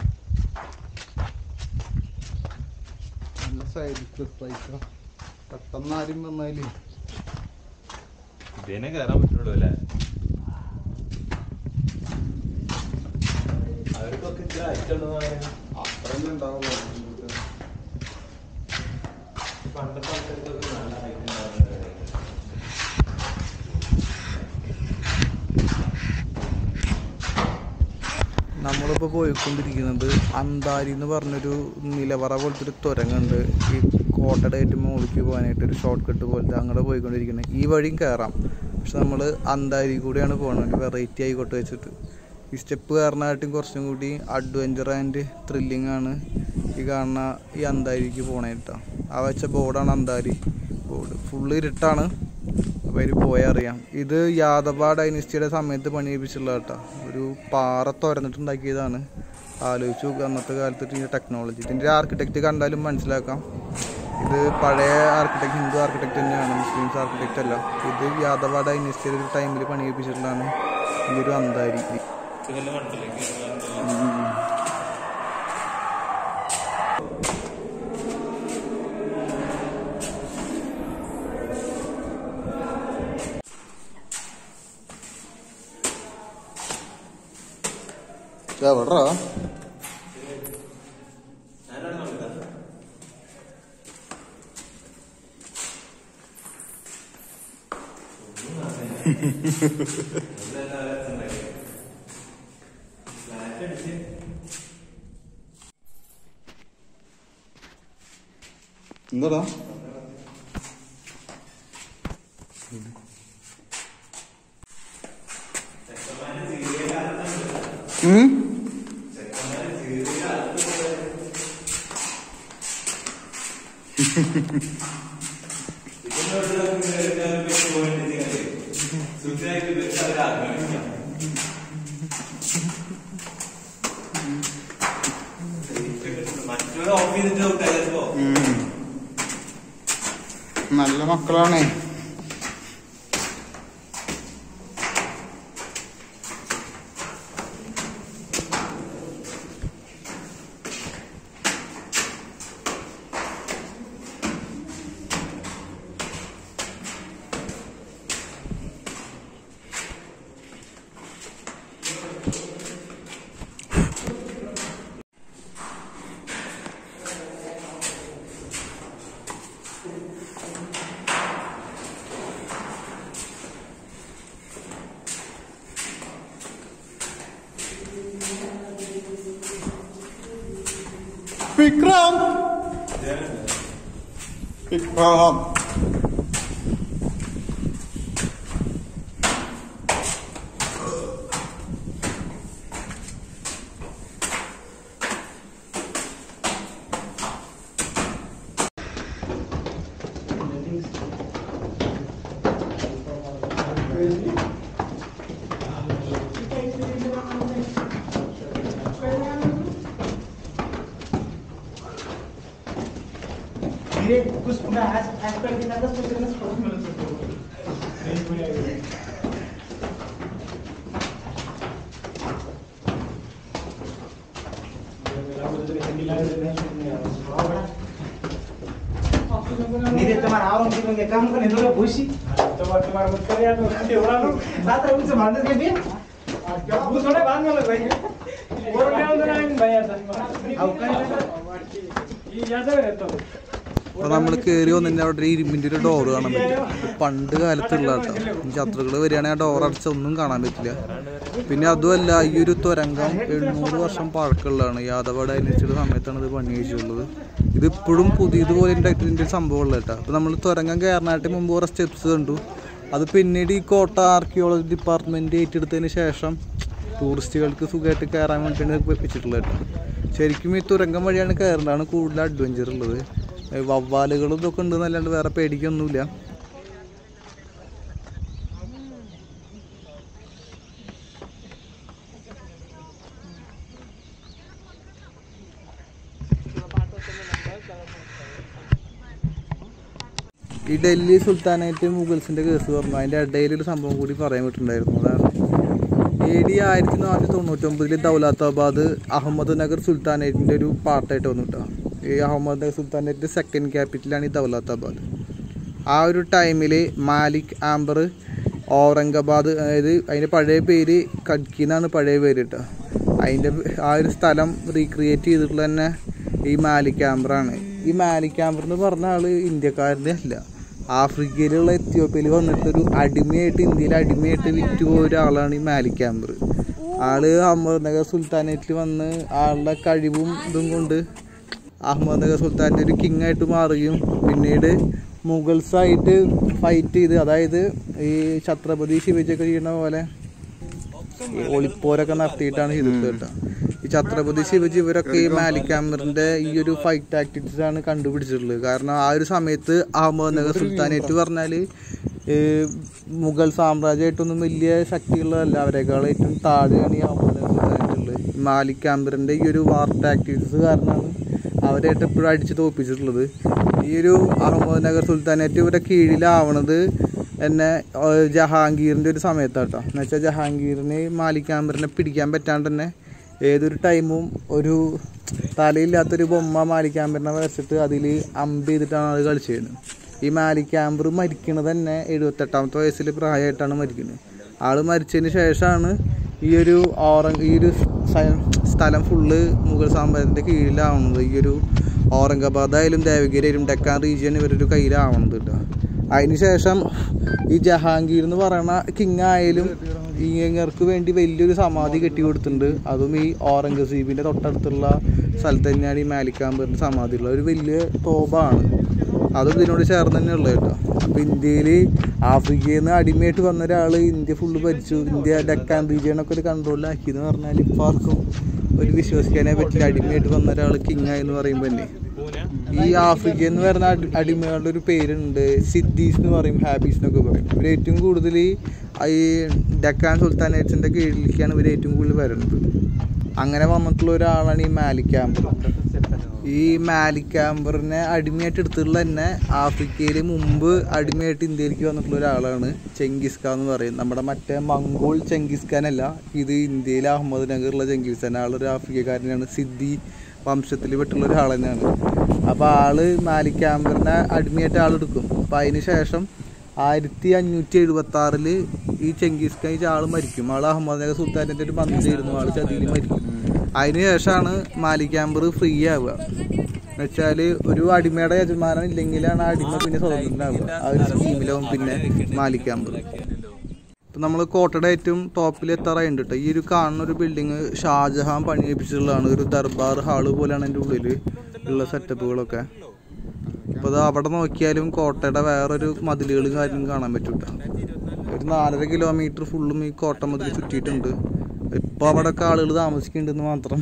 നല്ല സൈഡ് പെട്ടെന്ന് ആരും വന്നാല് ഇതിനെ കയറാൻ പറ്റുള്ളൂ അല്ലേ അവർക്കൊക്കെ ഇത്ര അയച്ചുള്ളതാണ് അത്രയൊന്നും ഉണ്ടാവുള്ളൂ പണ്ടത്തെ ആൾക്കാർക്കൊക്കെ നല്ല ഹൈറ്റ് ഉണ്ടാവുന്നത് നമ്മളിപ്പോൾ പോയിക്കൊണ്ടിരിക്കുന്നത് അന്താരി എന്ന് പറഞ്ഞൊരു നിലവറ പോലത്തെ ഒരു തുരങ്കുണ്ട് ഈ കോട്ടയുടെ ഏറ്റവും മുകളിലേക്ക് പോകാനായിട്ട് ഒരു ഷോർട്ട് കട്ട് പോലത്തെ അങ്ങോട്ട് പോയിക്കൊണ്ടിരിക്കുന്നത് ഈ വഴിയും കയറാം പക്ഷെ നമ്മൾ അന്താരി കൂടെയാണ് പോകുന്നത് ഒരു വെറൈറ്റി ആയിക്കോട്ടെ വെച്ചിട്ട് ഈ സ്റ്റെപ്പ് കയറാനായിട്ടും കുറച്ചും കൂടി അഡ്വഞ്ചർ ആൻഡ് ത്രില്ലിംഗ് ആണ് ഈ കാണുന്ന ഈ അന്താരിക്ക് പോണേട്ടോ ആ വെച്ച ബോർഡാണ് അന്താരി ബോർഡ് ഫുള്ള് ഇരുട്ടാണ് അപ്പോൾ അതിൽ പോയാൽ അറിയാം ഇത് യാദവ ഡൈനസ്റ്റിയുടെ സമയത്ത് പണിയിപ്പിച്ചുള്ള കേട്ടോ ഒരു പാറ തുറന്നിട്ടുണ്ടാക്കിയതാണ് ആലോചിച്ചു നോക്കുക അന്നത്തെ കാലത്ത് ഇതിൻ്റെ ടെക്നോളജി ഇതിൻ്റെ ആർക്കിടെക്റ്റ് കണ്ടാലും മനസ്സിലാക്കാം ഇത് പഴയ ആർക്കിടെക്ട് ഹിന്ദു ആർക്കിടെക്ട് തന്നെയാണ് മുസ്ലിംസ് ആർക്കിടെക്റ്റ് അല്ല ഇത് യാദവ ഡൈനസ്റ്റിയുടെ ഒരു ടൈമിൽ പണിയിപ്പിച്ചിട്ടുള്ളതാണ് ഈ ഒരു അന്താരി ഇതെല്ലാം കണ്ടില്ലേ എവിടാ എന്താടാ ഉം മറ്റൊരു ഓഫ് ചെയ്തിട്ട് ഔട്ടായി ചിലപ്പോ ഉം. നല്ല മക്കളാണേ വിക്രം വിക്രം धीरे कुछ पुन्हा आज आज पण की नाकाच पण त्यांना स्पर्श मिळत होतो रेंज मध्ये आहे. ನೀರೇ ತಮ್ಮ ಆವರಣ ನಿಮಗೆ काम करणे थोडं भुशी तुम्हाला तुम्हाला मत करे आता एवढा लो रात्र उंच बांधत गेली भू थोडा बांध मला भाई वर काय नाही भाई आता अवकाश ही याचा येतो അപ്പൊ നമ്മൾ കയറി വന്നതിന്റെ അവിടെ ഒരു ഇരുമ്പിന്റെ ഒരു ഡോർ കാണാൻ പറ്റും പണ്ട് കാലത്തുള്ള കേട്ടോ ശത്രുക്കൾ വരികയാണെങ്കിൽ ആ ഡോർ അടച്ച ഒന്നും കാണാൻ പറ്റില്ല പിന്നെ അതുമല്ല ഈ ഒരു തുരങ്കം എണ്ണൂറ് വർഷം പഴക്കമുള്ളതാണ് യാദവ ഡൈനസ്റ്റിയുടെ സമയത്താണ് ഇത് പണി കഴിച്ചിട്ടുള്ളത് ഇത് ഇപ്പോഴും പുതിയതുപോലെ ഉണ്ടാക്കിയതിൻ്റെ സംഭവമുള്ള കേട്ടോ അപ്പോൾ നമ്മൾ തുരങ്കം കയറാനായിട്ട് മുമ്പ് കുറേ സ്റ്റെപ്സ് കണ്ടു അത് പിന്നീട് ഈ കോട്ട ആർക്കിയോളജി ഡിപ്പാർട്ട്മെൻറ്റ് ഏറ്റെടുത്തതിന് ശേഷം ടൂറിസ്റ്റുകൾക്ക് സുഖമായിട്ട് കയറാൻ വേണ്ടിയിട്ടാണ് വെച്ചിട്ടുള്ളത് കേട്ടോ ശരിക്കും ഈ തുരങ്കം വഴിയാണ് കയറേണ്ടതാണ് കൂടുതൽ അഡ്വഞ്ചർ ഉള്ളത് ഏ, വവ്വാലുകളും ഇതൊക്കെ ഉണ്ടെന്നല്ലാണ്ട് വേറെ പേടിക്കൊന്നുമില്ല ഈ ഡൽഹി സുൽത്താനായിട്ട് മുഗൾസിന്റെ കേസ് പറഞ്ഞു അതിന്റെ ഇടയിൽ ഒരു സംഭവം കൂടി പറയാൻ പറ്റുന്നുണ്ടായിരുന്നു അതാണ് എ ഡി ആയിരത്തി നാനൂറ്റി തൊണ്ണൂറ്റൊമ്പതിൽ ദൗലത്താബാദ് അഹമ്മദ് നഗർ സുൽത്താനേറ്റിന്റെ ഒരു പാർട്ടായിട്ട് വന്നു കേട്ടോ ഈ അഹമ്മദ് നഗർ സുൽത്താനേറ്റിന്റെ സെക്കൻഡ് ക്യാപിറ്റലാണ് ഈ ദൗലത്താബാദ് ആ ഒരു ടൈമിൽ മാലിക് ആംബർ ഔറംഗാബാദ് അതായത് അതിൻ്റെ പഴയ പേര് കഡ്ക്കി എന്നാണ് പഴയ പേര് കേട്ടോ അതിൻ്റെ ആ ഒരു സ്ഥലം റീക്രിയേറ്റ് ചെയ്തിട്ടുള്ള തന്നെ ഈ മാലിക് ആംബറാണ് ഈ മാലിക് ആംബർ എന്ന് പറഞ്ഞ ആള് ഇന്ത്യക്കാരൻ്റെ അല്ല ആഫ്രിക്കയിലുള്ള എത്യോപ്യയിൽ വന്നിട്ടൊരു അടിമയായിട്ട് ഇന്ത്യയിൽ അടിമയായിട്ട് വിറ്റുപോയ ഒരാളാണ് ഈ മാലിക് ആംബർ ആള് അഹമ്മദ്നഗർ സുൽത്താനേറ്റിൽ വന്ന് ആളുടെ കഴിവും ഇതും കൊണ്ട് അഹമ്മദ്നഗർ സുൽത്താൻ്റെ ഒരു കിങ് ആയിട്ട് മാറുകയും പിന്നീട് മുഗൾസായിട്ട് ഫൈറ്റ് ചെയ്ത് അതായത് ഈ ഛത്രപതി ശിവജിയൊക്കെ ചെയ്യുന്ന പോലെ ഈ ഒളിപ്പോരൊക്കെ നടത്തിയിട്ടാണ് ചെയ്തത് കേട്ടോ ഈ ഛത്രപതി ശിവജി ഇവരൊക്കെ ഈ മാലിക് അമറിന്റെ ഈ ഒരു ഫൈറ്റ് ടാക്ടിക്സ് ആണ് കണ്ടുപിടിച്ചിട്ടുള്ളത് കാരണം ആ ഒരു സമയത്ത് അഹമ്മദ്നഗർ സുൽത്താനേറ്റ് പറഞ്ഞാല് ഈ മുഗൾ സാമ്രാജ്യമായിട്ടൊന്നും വലിയ ശക്തിയുള്ളതല്ല അവരെക്കാൾ ഏറ്റവും താഴെയാണ് ഈ അഹമ്മദ്നഗർ സുൽത്താനേറ്റ് ഉള്ളത് ഈ മാലിക് അമറിന്റെ ഈ ഒരു വാർ ടാക്ടിക്സ് കാരണമാണ് അവരായിട്ട് എപ്പോഴും അടിച്ച് തോപ്പിച്ചിട്ടുള്ളത് ഈ ഒരു അഹമ്മദ്നഗർ സുൽത്താനേറ്റ് ഇവരുടെ കീഴിലാവണത് എന്നെ ഏഹ്, ജഹാംഗീറിന്റെ ഒരു സമയത്താട്ടോ എന്ന് വെച്ചാൽ ജഹാംഗീറിന് മാലിക് ആംബറിനെ പിടിക്കാൻ പറ്റാണ്ട് തന്നെ ഏതൊരു ടൈമും ഒരു തലയില്ലാത്തൊരു ബൊമ്മ മാലിക് ആംബറിനെ വരച്ചിട്ട് അതിൽ അമ്പ് ചെയ്തിട്ടാണ് അത് കളിച്ചിരുന്നത് ഈ മാലിക് ആംബർ മരിക്കണത് തന്നെ എഴുപത്തെട്ടാമത്തെ വയസ്സിൽ പ്രായമായിട്ടാണ് മരിക്കുന്നത് ആള് മരിച്ചതിന് ശേഷമാണ് ഈ ഒരു ഓറ ഈ ഒരു സ്ഥ- സ്ഥലം ഫുള്ള് മുഗൾ സാമ്രാജ്യത്തിന്റെ കീഴിലാവുന്നത് ഈ ഒരു ഔറംഗാബാദ് ആയാലും ദേവഗിരി ആയാലും ഡെക്കാൻ റീജിയൻ ഇവരൊരു കയ്യിലാവണത് കേട്ടോ അതിനുശേഷം ഈ ജഹാംഗീർ എന്ന് പറയുന്ന കിങ് ആയാലും ഇങ്ങർക്ക് വേണ്ടി വലിയൊരു സമാധി കെട്ടി കൊടുത്തിട്ടുണ്ട് അതും ഈ ഔറംഗസീബിന്റെ തൊട്ടടുത്തുള്ള സ്ഥലത്ത് തന്നെയാണ് ഈ മാലിക്കാമ്പറിന്റെ സമാധി ഉള്ളത് ഒരു വലിയ തോപാണ് അതും ഇതിനോട് ചേർന്ന് തന്നെ ഉള്ളത് കേട്ടോ അപ്പൊ ഇന്ത്യയിൽ ആഫ്രിക്കയിൽ നിന്ന് അടിമയായിട്ട് വന്ന ഒരാള് ഇന്ത്യ ഫുള്ള് ഭരിച്ചു ഇന്ത്യ ഡെക്കാൻ റീജിയനൊക്കെ ഒരു കൺട്രോളിലാക്കി എന്ന് പറഞ്ഞാൽ ഇപ്പൊ ആർക്കും ഒരു വിശ്വസിക്കാനേ പറ്റില്ല അടിമയായിട്ട് വന്ന ഒരാൾ കിങ് ആയി എന്ന് പറയുമ്പോൾ തന്നെ ഈ ആഫ്രിക്ക എന്ന് പറയുന്ന അടി- അടിമകളുടെ ഒരു പേരുണ്ട് സിദ്ദീസ് എന്ന് പറയും ഹാബീസ് എന്നൊക്കെ പറയും ഇവർ ഏറ്റവും കൂടുതൽ ഈ ഡക്കാൻ സുൽത്താനേറ്റ്സിന്റെ കീഴിലേക്കാണ് ഇവർ ഏറ്റവും കൂടുതൽ വരുന്നത് അങ്ങനെ വന്നിട്ടുള്ള ഒരാളാണ് ഈ മാലിക് ആംബർ ഈ മാലിക് ആംബറിനെ അടിമയായിട്ട് എടുത്തിട്ടുള്ള തന്നെ ആഫ്രിക്കയിൽ മുമ്പ് അടിമയായിട്ട് ഇന്ത്യയിലേക്ക് വന്നിട്ടുള്ള ഒരാളാണ് ചെങ്കിസ് ഖാൻ എന്ന് പറയും നമ്മുടെ മറ്റേ മംഗോൾ ചെങ്കിസ് ഖാൻ അല്ല ഇത് ഇന്ത്യയിലെ അഹമ്മദ് നഗറിലുള്ള ചെങ്കിസ് ഖാൻ ആളൊരു ആഫ്രിക്കക്കാരനാണ് സിദ്ധി വംശത്തിൽ പെട്ടുള്ള ഒരാൾ തന്നെയാണ് അപ്പോൾ ആള് മാലിക് ആംബറിനെ അടിമയായിട്ട് ആളെടുക്കും അപ്പോൾ അതിന് ശേഷം ആയിരത്തി അഞ്ഞൂറ്റി എഴുപത്തി ആറില് ഈ ചെങ്കിസ് ഖാൻ ഈ ആള് മരിക്കും ആള് അഹമ്മദ് നഗർ സുൽത്താനിന്റെ ഒരു മന്ത്രിയായിരുന്നു ആള് ചതിയിൽ മരിക്കും അതിന് ശേഷമാണ് മാലിക് ആംബർ ഫ്രീ ആവുക എന്നുവെച്ചാല് ഒരു അടിമയുടെ യജമാനൻ ഇല്ലെങ്കിലാണ് ആ അടിമ പിന്നെ സ്വതന്ത്രനാവുക ആ ഒരു സ്കീമിലാവും പിന്നെ മാലിക് ആംബർ ഇപ്പം നമ്മൾ കോട്ടയുടെ ഏറ്റവും ടോപ്പിൽ എത്താറായിട്ടുണ്ട് കേട്ടോ ഈ ഒരു കാണുന്ന ഒരു ബിൽഡിങ് ഷാജഹാൻ പണിയിപ്പിച്ചിട്ടുള്ളതാണ് ഒരു ദർബാർ ഹാള് പോലെയാണ് അതിൻ്റെ ഉള്ളിൽ ഉള്ള സെറ്റപ്പുകളൊക്കെ അപ്പോൾ അത് അവിടെ നോക്കിയാലും കോട്ടയുടെ വേറൊരു മതിലുകളും കാര്യങ്ങളും കാണാൻ പറ്റും ട്ടോ. ഒരു നാലര കിലോമീറ്റർ ഫുള്ളും ഈ കോട്ട മതിൽ ചുറ്റിയിട്ടുണ്ട് ഇപ്പോൾ അവിടെയൊക്കെ ആളുകൾ താമസിക്കുന്നുണ്ടെന്ന് മാത്രം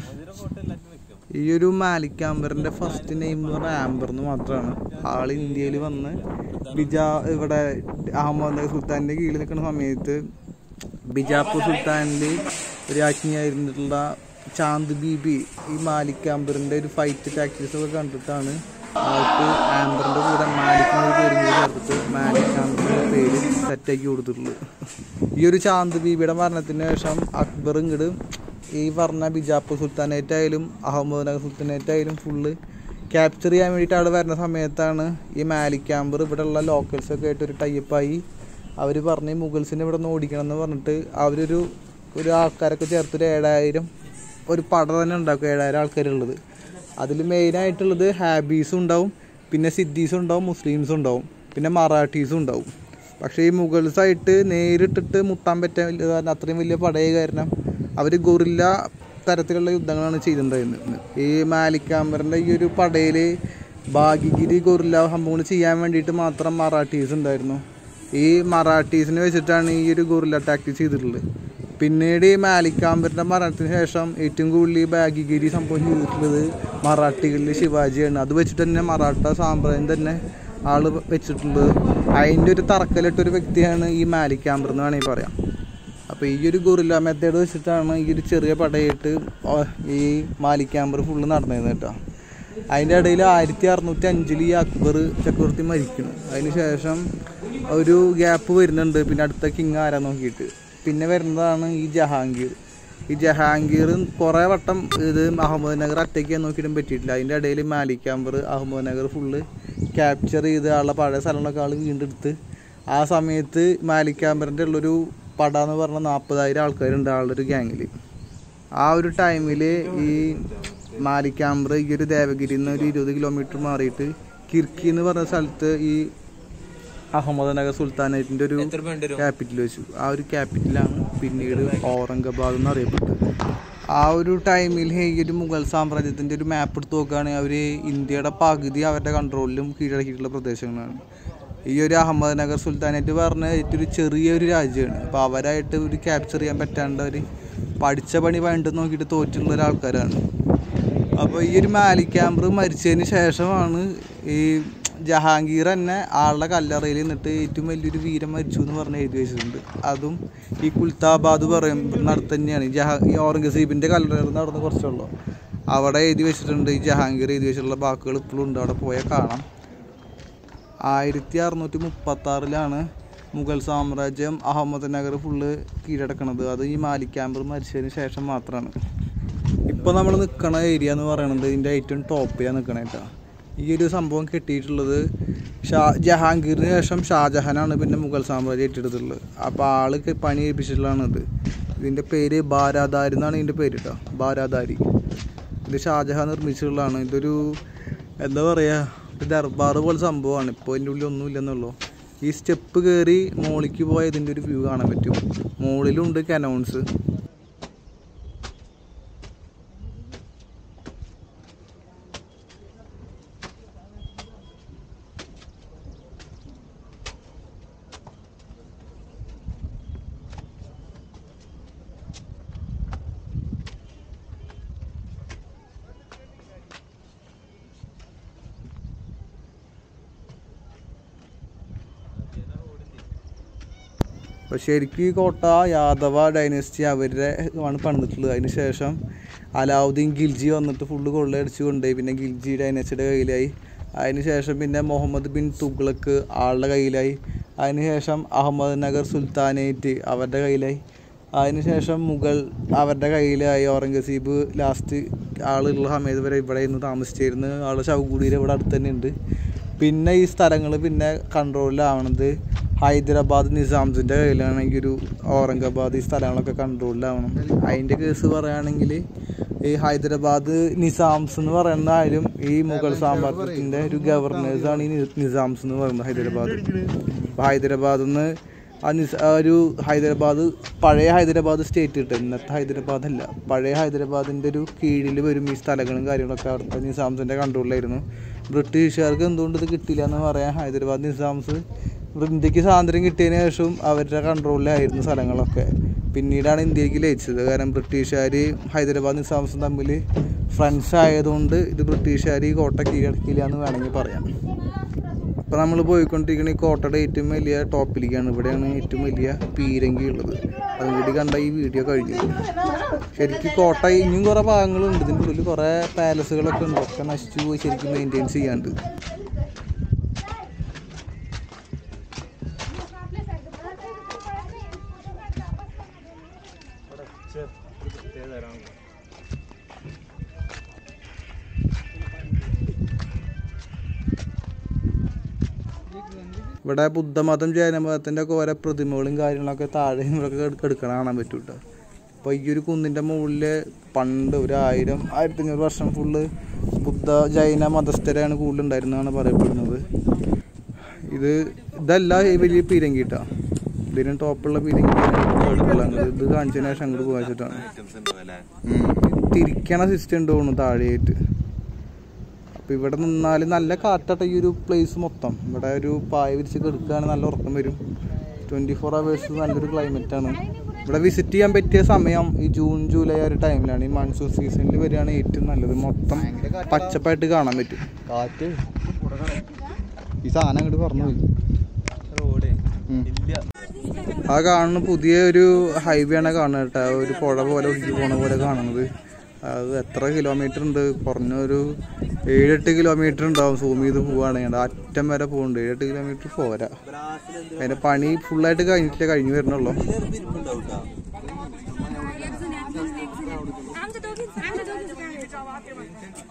ഈ ഒരു മാലിക് ആംബറിന്റെ ഫസ്റ്റ് നെയിം എന്ന് പറഞ്ഞാൽ ആംബർ എന്ന് മാത്രമാണ് ആൾ ഇന്ത്യയിൽ വന്ന് ബിജാ ഇവിടെ അഹമ്മദ് സുൽത്താന്റെ കീഴിൽ നിൽക്കുന്ന സമയത്ത് ബിജാപ്പൂർ സുൽത്താനിൽ രാജ്ഞിയായിരുന്നിട്ടുള്ള ചാന്ദ് ബീബി ഈ മാലിക് ആംബറിന്റെ ഒരു ഫൈറ്റ് ടാക്ടീസ് ഒക്കെ കണ്ടിട്ടാണ് ആൾക്ക് ആംബറിന്റെ കൂടെ മാലിക് എന്നൊരു പേരും കൂടി ചേർത്തിട്ട് മാലിക് ആംബറിന്റെ പേര് സെറ്റാക്കി കൊടുത്തിട്ടുള്ളത് ഈ ഒരു ചാന്ദ് ബീബിയുടെ മരണത്തിന് ശേഷം അക്ബർ ഇങ്ങോട്ട് ഈ പറഞ്ഞ ബിജാപ്പൂർ സുൽത്താനേറ്റായാലും അഹമ്മദ് നഗർ സുൽത്താനേറ്റായാലും ഫുള്ള് ക്യാപ്ചർ ചെയ്യാൻ വേണ്ടിയിട്ട് അവിടെ വരുന്ന സമയത്താണ് ഈ മാലിക് ആംബർ ഇവിടെയുള്ള ലോക്കൽസൊക്കെ ആയിട്ട് ഒരു ടൈപ്പായി അവർ പറഞ്ഞ് മുഗൾസിനെ ഇവിടെ നിന്ന് ഓടിക്കണം എന്ന് പറഞ്ഞിട്ട് അവരൊരു ഒരു ആൾക്കാരൊക്കെ ചേർത്തൊരു ഏഴായിരം ഒരു പട തന്നെ ഉണ്ടാക്കും ഏഴായിരം ആൾക്കാരുള്ളത് അതിൽ മെയിനായിട്ടുള്ളത് ഹാബീസും ഉണ്ടാവും പിന്നെ സിദ്ധീസും ഉണ്ടാവും മുസ്ലിംസും ഉണ്ടാവും പിന്നെ മറാഠീസും ഉണ്ടാവും പക്ഷേ ഈ മുഗൾസായിട്ട് നേരിട്ടിട്ട് മുട്ടാൻ പറ്റാൻ വലിയ കാരണം അത്രയും വലിയ പടയ കാരണം അവർ ഗൊറില്ല തരത്തിലുള്ള യുദ്ധങ്ങളാണ് ചെയ്തിട്ടുണ്ടായിരുന്നത് ഈ മാലിക്കാമ്പറിൻ്റെ ഈ ഒരു പടയിൽ ഭാഗ്യഗിരി ഗൊറില്ല സംഭവങ്ങൾ ചെയ്യാൻ വേണ്ടിയിട്ട് മാത്രം മറാഠീസ് ഉണ്ടായിരുന്നു ഈ മറാഠീസിനെ വെച്ചിട്ടാണ് ഈ ഒരു ഗൊറില്ല ടാക്ടിക്സ് ചെയ്തിട്ടുള്ളത് പിന്നീട് ഈ മാലിക്കാമ്പറിൻ്റെ മരണത്തിന് ശേഷം ഏറ്റവും കൂടുതൽ ഈ ഭാഗ്യഗിരി സംഭവം ചെയ്തിട്ടുള്ളത് മറാഠികളിൽ ശിവാജിയാണ് അത് വെച്ചിട്ട് തന്നെ മറാഠ സാമ്രാജ്യം തന്നെ ആള് വെച്ചിട്ടുള്ളത് അതിൻ്റെ ഒരു തറക്കലിട്ടൊരു വ്യക്തിയാണ് ഈ മാലിക്കാമ്പർ എന്ന് വേണമെങ്കിൽ പറയാം അപ്പോൾ ഈ ഒരു ഗൊറില്ല മെത്തേഡ് വെച്ചിട്ടാണ് ഈ ഒരു ചെറിയ പടയിട്ട് ഓ- ഈ മാലിക്കാമ്പർ ഫുള്ള് നടന്നിരുന്നത് കേട്ടോ അതിൻ്റെ ഇടയിൽ ആയിരത്തി അറുന്നൂറ്റി അഞ്ചിൽ ഈ അക്ബർ ചക്രവർത്തി മരിക്കുന്നു അതിന് ശേഷം ഒരു ഗ്യാപ്പ് വരുന്നുണ്ട് പിന്നെ അടുത്ത കിങ് ആരാ നോക്കിയിട്ട് പിന്നെ വരുന്നതാണ് ഈ ജഹാംഗീർ ഈ ജഹാംഗീർ കുറേ വട്ടം ഇത് അഹമ്മദ് നഗർ അറ്റാക്ക് ചെയ്യാൻ നോക്കിയിട്ടും പറ്റിയിട്ടില്ല അതിൻ്റെ ഇടയിൽ Malik Ambar Ahmednagar full capture ചെയ്ത് ആളുടെ പഴയ സ്ഥലങ്ങളൊക്കെ ആൾ വീണ്ടെടുത്ത് ആ സമയത്ത് മാലിക്കാമ്പറിൻ്റെ ഉള്ളൊരു പട എന്ന് പറഞ്ഞ നാൽപ്പതായിരം ആൾക്കാരുണ്ട് ആളുടെ ഒരു ഗ്യാങ്ങിൽ ആ ഒരു ടൈമിൽ ഈ മാലിക്കാമ്പർ ഈ ഒരു ദേവഗിരിയിൽ നിന്ന് ഒരു ഇരുപത് കിലോമീറ്റർ മാറിയിട്ട് കിർക്കി എന്ന് പറഞ്ഞ സ്ഥലത്ത് ഈ അഹമ്മദ് നഗർ സുൽത്താനേറ്റിൻ്റെ ഒരു എത്ര പേണ്ട് വരും ക്യാപിറ്റൽ വെച്ചു ആ ഒരു ക്യാപിറ്റലാണ് പിന്നീട് ഔറംഗാബാദ് എന്ന് അറിയപ്പെട്ടത് ആ ഒരു ടൈമിൽ ഈ ഒരു മുഗൾ സാമ്രാജ്യത്തിൻ്റെ ഒരു മാപ്പ് എടുത്ത് നോക്കുകയാണെങ്കിൽ അവർ ഇന്ത്യയുടെ പകുതി അവരുടെ കൺട്രോളിലും കീഴടക്കിയിട്ടുള്ള പ്രദേശങ്ങളാണ് ഈ ഒരു അഹമ്മദ് നഗർ സുൽത്താനേറ്റ് പറഞ്ഞ ഏറ്റവും ഒരു ചെറിയൊരു രാജ്യമാണ് അപ്പോൾ അവരായിട്ട് ഒരു ക്യാപ്ചർ ചെയ്യാൻ പറ്റാണ്ട് അവർ പഠിച്ച പണി വേണ്ടെന്ന് നോക്കിയിട്ട് തോറ്റുള്ള ഒരാൾക്കാരാണ് അപ്പോൾ ഈ ഒരു മാലിക്കാമ്പർ മരിച്ചതിന് ശേഷമാണ് ഈ ജഹാംഗീർ തന്നെ ആളുടെ കല്ലറയിൽ നിന്നിട്ട് ഏറ്റവും വലിയൊരു വീരം മരിച്ചു എന്ന് പറഞ്ഞ് എഴുതി വെച്ചിട്ടുണ്ട് അതും ഈ കുൽത്താബാദ് പറയും ഇവിടുന്ന് അടുത്ത് തന്നെയാണ് ഈ ജഹാ ഈ ഔറംഗസീബിൻ്റെ കല്ലറയിൽ നടന്ന് കുറച്ചുള്ളൂ അവിടെ എഴുതി വെച്ചിട്ടുണ്ട് ഈ ജഹാംഗീർ എഴുതി വെച്ചിട്ടുള്ള വാക്കുകൾ ഇപ്പോഴും ഉണ്ട് അവിടെ പോയാൽ കാണാം ആയിരത്തി അറുന്നൂറ്റി മുപ്പത്തി ആറിലാണ് മുഗൾ സാമ്രാജ്യം അഹമ്മദ് നഗർ ഫുള്ള് കീഴടക്കണത് അത് ഈ മാലിക്കാമ്പർ മരിച്ചതിന് ശേഷം മാത്രമാണ് ഇപ്പോൾ നമ്മൾ നിൽക്കണ ഏരിയ എന്ന് പറയുന്നത് ഇതിൻ്റെ ഏറ്റവും ടോപ്പിലാണ് നിൽക്കണേട്ടാ ഈ ഒരു സംഭവം കെട്ടിയിട്ടുള്ളത് ഷാ ജഹാംഗീറിന് ശേഷം ഷാജഹാനാണ് പിന്നെ മുഗൾ സാമ്രാജ്യം ഏറ്റെടുത്തിട്ടുള്ളത് അപ്പോൾ ആള് ക- പണി ഏൽപ്പിച്ചിട്ടുള്ളതാണ് ഇത് ഇതിൻ്റെ പേര് ബാരാദാരി എന്നാണ് ഇതിൻ്റെ പേര് കേട്ടോ ബാരാദാരി ഇത് ഷാജഹാൻ നിർമ്മിച്ചിട്ടുള്ളതാണ് ഇതൊരു എന്താ പറയുക ഒരു ദർബാർ പോലെ സംഭവമാണ് ഇപ്പോൾ ഇതിൻ്റെ ഉള്ളിൽ ഒന്നും ഇല്ലെന്നുള്ളൂ ഈ സ്റ്റെപ്പ് കയറി മോളിക്ക് പോയ ഇതിൻ്റെ ഒരു വ്യൂ കാണാൻ പറ്റും മുകളിലുണ്ട് കനൗൺസ് അപ്പോൾ ശരിക്കും ഈ കോട്ട യാദവ ഡൈനസ്റ്റി അവരുടെ ആണ് പണിതിട്ടുള്ളത് അതിന് ശേഷം അലാവുദ്ദീൻ ഗിൽജി വന്നിട്ട് ഫുള്ള് കൊള്ളയടിച്ച് കൊണ്ടുപോയി പിന്നെ ഗിൽജി ഡൈനസ്റ്റിയുടെ കയ്യിലായി അതിന് ശേഷം പിന്നെ മുഹമ്മദ് ബിൻ തുഗ്ലക്ക് ആളുടെ കയ്യിലായി അതിന് ശേഷം അഹമ്മദ് നഗർ സുൽത്താനേറ്റ് അവരുടെ കയ്യിലായി അതിന് ശേഷം മുഗൾ അവരുടെ കയ്യിലായി ഔറംഗസീബ് ലാസ്റ്റ് ആളുള്ള സമയത്ത് വരെ ഇവിടെ ഇന്ന് താമസിച്ചിരുന്നു ആള് ശവകുടീരം ഇവിടെ അടുത്ത് തന്നെ ഉണ്ട് പിന്നെ ഈ സ്ഥലങ്ങൾ പിന്നെ കൺട്രോളിലാവണത് ഹൈദരാബാദ് നിസാംസിൻ്റെ കയ്യിലാണ് ഈ ഒരു ഔറംഗാബാദ് ഈ സ്ഥലങ്ങളൊക്കെ കൺട്രോളിലാവണം അതിൻ്റെ കേസ് പറയുകയാണെങ്കിൽ ഈ ഹൈദരാബാദ് നിസാംസ് എന്ന് പറയുന്ന ആരും ഈ മുഗൾ സാമ്രാജ്യത്തിൻ്റെ ഒരു ഗവർണേഴ്സാണ് ഈ നി- നിസാംസ് എന്ന് പറയുന്നത് ഹൈദരാബാദ് അപ്പോൾ ഹൈദരാബാദിൽ നിന്ന് ആ നിസ ആ ഒരു ഹൈദരാബാദ് പഴയ ഹൈദരാബാദ് സ്റ്റേറ്റ് കിട്ടും ഇന്നത്തെ ഹൈദരാബാദ് അല്ല പഴയ ഹൈദരാബാദിൻ്റെ ഒരു കീഴിൽ വരും ഈ സ്ഥലങ്ങളും കാര്യങ്ങളൊക്കെ അവിടുത്തെ നിസാംസിൻ്റെ കൺട്രോളിലായിരുന്നു ബ്രിട്ടീഷുകാർക്ക് എന്തുകൊണ്ട് ഇത് കിട്ടില്ല എന്ന് പറയാൻ ഹൈദരാബാദ് നിസാംസ് ഇവിടെ ഇന്ത്യക്ക് സ്വാതന്ത്ര്യം കിട്ടിയതിന് ശേഷം അവരുടെ കൺട്രോളിലായിരുന്നു സ്ഥലങ്ങളൊക്കെ പിന്നീടാണ് ഇന്ത്യക്ക് ലയിച്ചത് കാരണം ബ്രിട്ടീഷുകാർ ഹൈദരാബാദ് നിസാംസും തമ്മിൽ ഫ്രണ്ട്സ് ആയതുകൊണ്ട് ഇത് ബ്രിട്ടീഷുകാർ ഈ കോട്ട കീഴടക്കില്ല എന്ന് വേണമെങ്കിൽ പറയാം അപ്പോൾ നമ്മൾ പോയിക്കൊണ്ടിരിക്കുന്ന ഈ കോട്ടയുടെ ഏറ്റവും വലിയ ടോപ്പിലേക്കാണ് ഇവിടെയാണ് ഏറ്റവും വലിയ പീരങ്കി ഉള്ളത് അതും കൂടി കണ്ട ഈ വീഡിയോ കഴിഞ്ഞു ശരിക്കും കോട്ട ഇനിയും കുറേ ഭാഗങ്ങളുണ്ട് ഇതിൻ്റെ ഉള്ളിൽ കുറേ പാലസുകളൊക്കെ ഉണ്ട് ഒക്കെ നശിച്ചു പോയി ശരിക്കും മെയിൻറ്റെയിൻ ചെയ്യാണ്ട് ഇവിടെ ബുദ്ധമതം ജൈനമതത്തിൻ്റെ ഒക്കെ ഓരോ പ്രതിമകളും കാര്യങ്ങളൊക്കെ താഴെ ഇവിടെയൊക്കെ എടുക്കണ കാണാൻ പറ്റും കേട്ടോ അപ്പോൾ ഈ ഒരു കുന്നിൻ്റെ മുകളിൽ പണ്ട് ഒരു ആയിരം ആയിരത്തഞ്ഞൂറ് വർഷം ഫുള്ള് ബുദ്ധ ജൈന മതസ്ഥരാണ് കൂടുതലുണ്ടായിരുന്നതാണ് പറയപ്പെടുന്നത് ഇത് ഇതല്ല ഈ വലിയ പീരങ്കിട്ടാ ഇതിന് ടോപ്പുള്ള പീരങ്കി ഇത് കാണിച്ചതിന് ശേഷം അങ്ങോട്ട് പോകാൻ വെച്ചിട്ടാണ് ഐറ്റംസ് ഉണ്ടോ അല്ലേ തിരിക്കണ സിസ്റ്റം ഉണ്ട് തോന്നുന്നു താഴെയായിട്ട് അപ്പോൾ ഇവിടെ നിന്നാൽ നല്ല കാറ്റാട്ട ഈ ഒരു പ്ലേസ് മൊത്തം ഇവിടെ ഒരു പായ വിരിച്ച് കിടക്കുകയാണെങ്കിൽ നല്ല ഉറക്കം വരും ട്വൻറ്റി ഫോർ അവേഴ്സ് നല്ലൊരു climate ആണ് ഇവിടെ വിസിറ്റ് ചെയ്യാൻ പറ്റിയ സമയം ഈ ജൂൺ ജൂലൈ ആ ഒരു ടൈമിലാണ് ഈ മൺസൂൺ സീസണിൽ വരികയാണ് ഏറ്റവും നല്ലത് മൊത്തം പച്ചപ്പായിട്ട് കാണാൻ പറ്റും കാറ്റ് ഈ സാധനം അങ്ങോട്ട് പറഞ്ഞു പോയി റോഡ് ഇല്ല ആ കാണുന്ന പുതിയ ഒരു ഹൈവേ ആണ് കാണുന്നത് കേട്ടോ ഒരു പുഴ പോലെ ഒഴുകി പോണ പോലെ കാണുന്നത് അത് എത്ര കിലോമീറ്റർ ഉണ്ട് കുറഞ്ഞൊരു ഏഴെട്ട് കിലോമീറ്റർ ഉണ്ടാവും സൂം ചെയ്ത് പോവുകയാണെങ്കിൽ അറ്റം വരെ പോകുന്നുണ്ട് ഏഴെട്ട് കിലോമീറ്റർ പോരാ അതിന്റെ പണി ഫുള്ളായിട്ട് കഴിഞ്ഞിട്ടില്ല കഴിഞ്ഞു വരണുള്ളൂ आमच्या दोघी आमच्या दोघी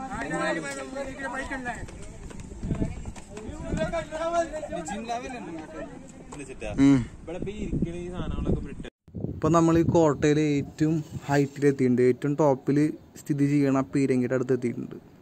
ഇവിടെ ഇപ്പൊ ഈ ഇരിക്കണ ഈ സാധനങ്ങളൊക്കെ ബ്രിട്ടൻ ഇപ്പൊ നമ്മൾ ഈ കോട്ടയിൽ ഏറ്റവും ഹൈറ്റിൽ എത്തിയിട്ടുണ്ട് ഏറ്റവും ടോപ്പിൽ സ്ഥിതി ചെയ്യണ പീരങ്കിയുടെ അടുത്ത് എത്തിയിട്ടുണ്ട്